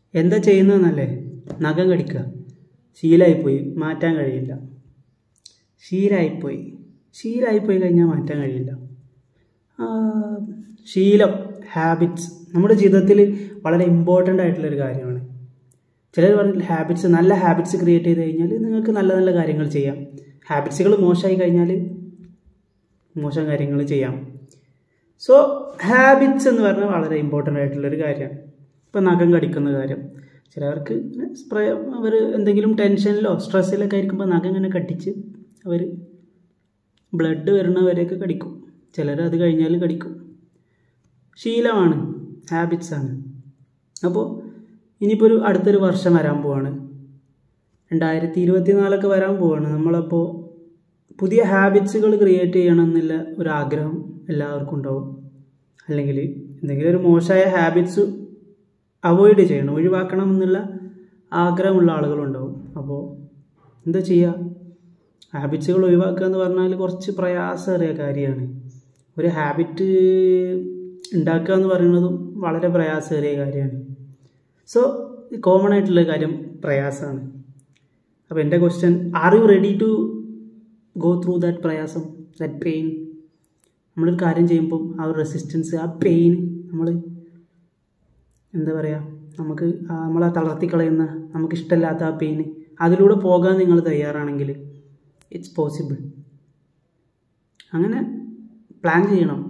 എന്താ ചെയ്യുന്നതെന്നല്ലേ നഖം കടിക്കുക ശീലമായിപ്പോയി മാറ്റാൻ കഴിയില്ല ശീലമായിപ്പോയി ശീലമായിപ്പോയി കഴിഞ്ഞാൽ മാറ്റാൻ കഴിയില്ല ആ, ശീലം ഹാബിറ്റ്സ് നമ്മുടെ ജീവിതത്തിൽ വളരെ ഇമ്പോർട്ടൻ്റ് ആയിട്ടുള്ളൊരു കാര്യമാണ് ചിലർ പറഞ്ഞിട്ട് ഹാബിറ്റ്സ് നല്ല ഹാബിറ്റ്സ് ക്രിയേറ്റ് ചെയ്ത് കഴിഞ്ഞാൽ നിങ്ങൾക്ക് നല്ല നല്ല കാര്യങ്ങൾ ചെയ്യാം ഹാബിറ്റ്സുകൾ മോശമായി കഴിഞ്ഞാൽ മോശം കാര്യങ്ങൾ ചെയ്യാം സോ ഹാബിറ്റ്സ് എന്ന് പറഞ്ഞാൽ വളരെ ഇമ്പോർട്ടൻ്റ് ആയിട്ടുള്ളൊരു കാര്യമാണ് ഇപ്പം നഖം കടിക്കുന്ന കാര്യം ചിലവർക്ക് സ്പ്രേ അവർ എന്തെങ്കിലും ടെൻഷനിലോ സ്ട്രെസ്സിലൊക്കെ ആയിരിക്കുമ്പോൾ നഖം ഇങ്ങനെ കടിച്ച് അവർ ബ്ലഡ് വരുന്നവരെയൊക്കെ കടിക്കും ചിലർ അത് കഴിഞ്ഞാൽ കടിക്കും ശീലമാണ് ഹാബിറ്റ്സാണ് അപ്പോൾ ഇനിയിപ്പോൾ ഒരു അടുത്തൊരു വർഷം വരാൻ പോവാണ് രണ്ടായിരത്തി ഇരുപത്തി നാലൊക്കെ വരാൻ പോവാണ് നമ്മളപ്പോൾ പുതിയ ഹാബിറ്റ്സുകൾ ക്രിയേറ്റ് ചെയ്യണമെന്നില്ല ഒരു ആഗ്രഹം എല്ലാവർക്കും ഉണ്ടാവും അല്ലെങ്കിൽ എന്തെങ്കിലും ഒരു മോശമായ ഹാബിറ്റ്സ് അവോയ്ഡ് ചെയ്യണം ഒഴിവാക്കണം എന്നുള്ള ആഗ്രഹമുള്ള ആളുകളുണ്ടാവും അപ്പോൾ എന്താ ചെയ്യുക ഹാബിറ്റ്സുകൾ ഒഴിവാക്കുക എന്ന് പറഞ്ഞാൽ കുറച്ച് പ്രയാസമേറിയ കാര്യമാണ് ഒരു ഹാബിറ്റ് ഉണ്ടാക്കുക എന്ന് പറയുന്നതും വളരെ പ്രയാസമേറിയ കാര്യമാണ് സോ കോമൺ ആയിട്ടുള്ള കാര്യം പ്രയാസമാണ് അപ്പോൾ എൻ്റെ question are you ready to go through that പ്രയാസം ദാറ്റ് പെയിൻ നമ്മളൊരു കാര്യം ചെയ്യുമ്പം ആ ഒരു റെസിസ്റ്റൻസ് ആ പെയിൻ നമ്മൾ എന്താ പറയുക നമുക്ക് ആ നമ്മളെ തളർത്തിക്കളയുന്ന നമുക്ക് ഇഷ്ടമില്ലാത്ത ആ പെയിൻ അതിലൂടെ പോകാൻ നിങ്ങൾ തയ്യാറാണെങ്കിൽ ഇറ്റ്സ് പോസിബിൾ അങ്ങനെ പ്ലാൻ ചെയ്യണം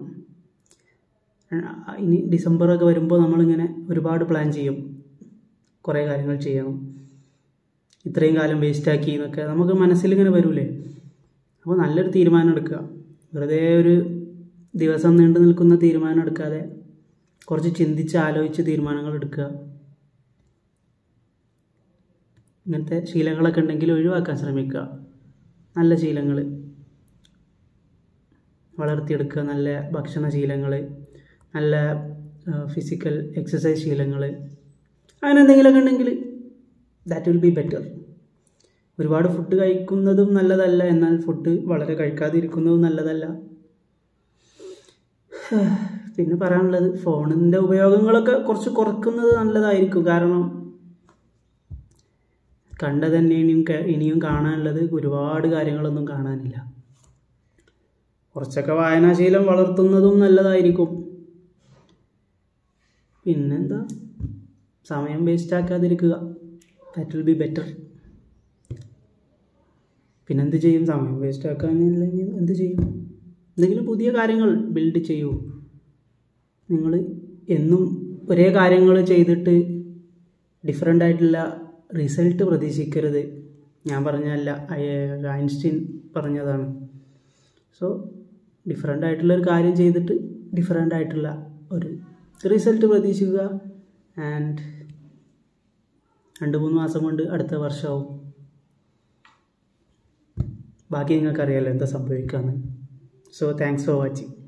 ഇനി ഡിസംബറൊക്കെ വരുമ്പോൾ നമ്മളിങ്ങനെ ഒരുപാട് പ്ലാൻ ചെയ്യും കുറേ കാര്യങ്ങൾ ചെയ്യണം ഇത്രയും കാലം വേസ്റ്റാക്കി എന്നൊക്കെ നമുക്ക് മനസ്സിലിങ്ങനെ വരൂലേ അപ്പോൾ നല്ലൊരു തീരുമാനം എടുക്കുക വെറുതെ ഒരു ദിവസം നീണ്ടു നിൽക്കുന്ന തീരുമാനം എടുക്കാതെ കുറച്ച് ചിന്തിച്ച് ആലോചിച്ച് തീരുമാനങ്ങൾ എടുക്കുക ഇങ്ങനത്തെ ശീലങ്ങളൊക്കെ ഉണ്ടെങ്കിൽ ഒഴിവാക്കാൻ ശ്രമിക്കുക നല്ല ശീലങ്ങൾ വളർത്തിയെടുക്കുക നല്ല ഭക്ഷണ ശീലങ്ങൾ നല്ല ഫിസിക്കൽ എക്സസൈസ് ശീലങ്ങൾ അങ്ങനെ എന്തെങ്കിലുമൊക്കെ ഉണ്ടെങ്കിൽ ദാറ്റ് വിൽ ബി ബെറ്റർ ഒരുപാട് ഫുഡ് കഴിക്കുന്നതും നല്ലതല്ല എന്നാൽ ഫുഡ് വളരെ കഴിക്കാതിരിക്കുന്നതും നല്ലതല്ല പിന്നെ പറയാനുള്ളത് ഫോണിൻ്റെ ഉപയോഗങ്ങളൊക്കെ കുറച്ച് കുറക്കുന്നത് നല്ലതായിരിക്കും കാരണം കണ്ട തന്നെ ഇനിയും ക- ഇനിയും കാണാനുള്ളത് ഒരുപാട് കാര്യങ്ങളൊന്നും കാണാനില്ല കുറച്ചൊക്കെ വായനാശീലം വളർത്തുന്നതും നല്ലതായിരിക്കും പിന്നെന്താ സമയം വേസ്റ്റ് ആക്കാതിരിക്കുക ദാറ്റ് വിൽ ബി ബെറ്റർ പിന്നെന്ത് ചെയ്യും സമയം വേസ്റ്റ് ആക്കാനില്ലെങ്കിൽ എന്ത് ചെയ്യും എന്തെങ്കിലും പുതിയ കാര്യങ്ങൾ ബിൽഡ് ചെയ്യൂ നിങ്ങൾ എന്നും ഒരേ കാര്യങ്ങൾ ചെയ്തിട്ട് ഡിഫറെൻ്റ് ആയിട്ടുള്ള റിസൾട്ട് പ്രതീക്ഷിക്കരുത് ഞാൻ പറഞ്ഞല്ല അയ- ഐൻസ്റ്റീൻ പറഞ്ഞതാണ് സോ ഡിഫറെൻ്റ് ആയിട്ടുള്ള ഒരു കാര്യം ചെയ്തിട്ട് ഡിഫറെൻ്റ് ആയിട്ടുള്ള ഒരു റിസൾട്ട് പ്രതീക്ഷിക്കുക ആൻഡ് രണ്ട് മൂന്ന് മാസം കൊണ്ട് അടുത്ത വർഷമാവും ബാക്കി നിങ്ങൾക്കറിയാലോ എന്താ സംഭവിക്കാമെന്ന് സോ താങ്ക്സ് ഫോർ വാച്ചിങ്